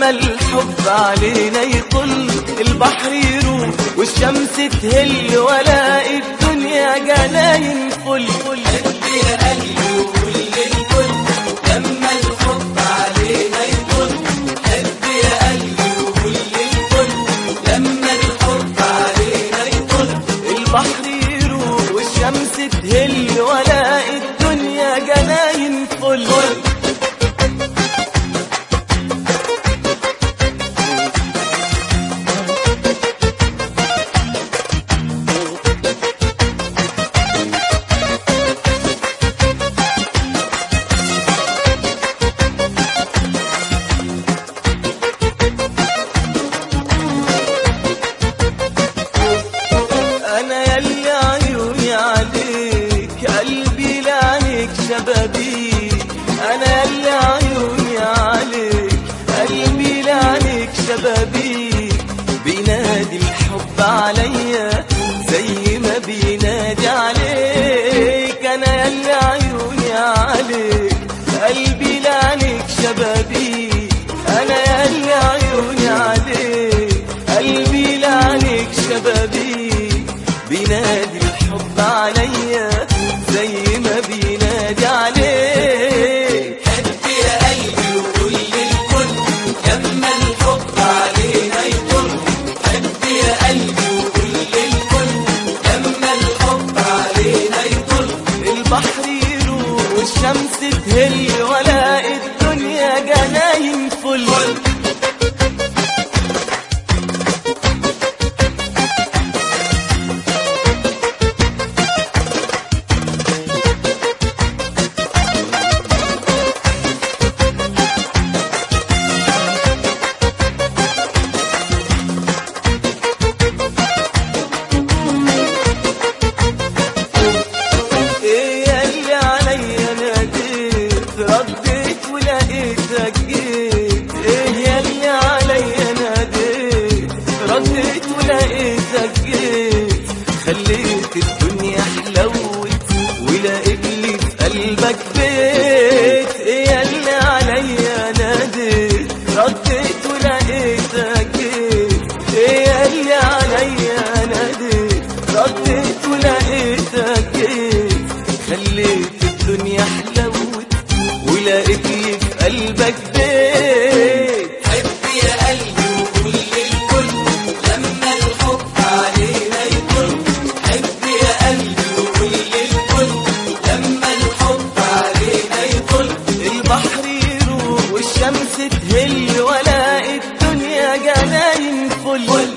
لما الحب علينا يطل البحر يروح والشمس تهل ولا الدنيا جناين فل فل يا قلبي وكل الكل لما الحب علينا يطل حب يا قلبي وكل الكل لما الحب علينا يطل البحر يروح والشمس تهل ولا الدنيا جناين فل انا يلي عيوني عليك قلبي لعنيك شبابيك انا يلي عيوني عليك قلبي لعنيك شبابيك بينادي الحب عليا زي ما بينادي عليك انا يلي عيوني عليك قلبي لعنيك شبابيك انا يلي عيوني عليك قلبي لعنيك شبابيك بينادي الحب عليا زي ما بينادي عليك حب يا قلبي وكل الكل لما الحب علينا يطل حب يا قلبي وكل الكل لما الحب علينا يطل البحر يروح والشمس تهل ولا الدنيا جناين فل ايه اللي عليا ناديت رديت ولقيتك جيت ايه اللي عليا ناديت رديت ولقيتك جيت خليت الدنيا حلوت ولقيت لي في قلبك بيت ايه اللي عليا ناديت رديت ولقيتك جيت ايه اللي عليا ناديت رديت ولقيتك جيت خليت الدنيا حلوت ولقيت لي في قلبك بيت حب يا قلبي وكل الكل لما الحب علينا يطل حب يا قلبي وكل الكل لما الحب علينا يطل البحر يروح والشمس تهل ولا الدنيا جناين فل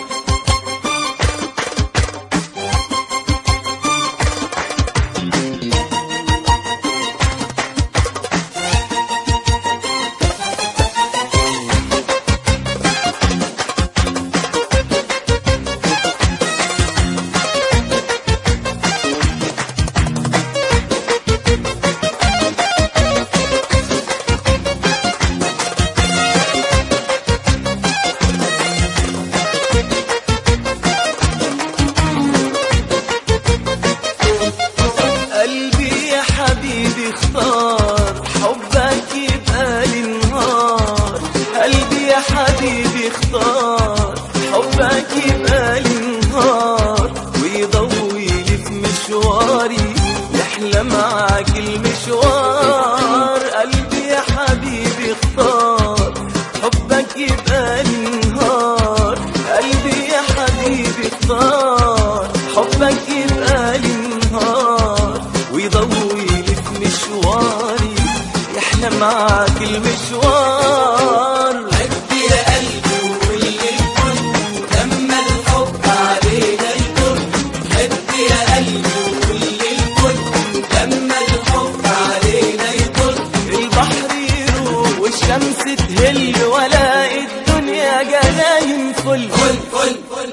قلبي يا حبيبي اختار حبك يبقى لي النهار قلبي يا حبيبي اختار حبك يبقى لي النهار ويضوي لي في مشواري يحلى معاك المشوار قلبي يا حبيبي اختار حبك يبقى لي النهار قلبي يا حبيبي اختار حبك يبقى لي النهار ويضوي لي في مشواري يحلى معاك المشوار حب يا قلبي وكل الكل لما الحب علينا يطل حب يا قلبي وكل الكل لما الحب علينا يطل البحر يروح والشمس تهل ولا الدنيا جناين فل كل كل كل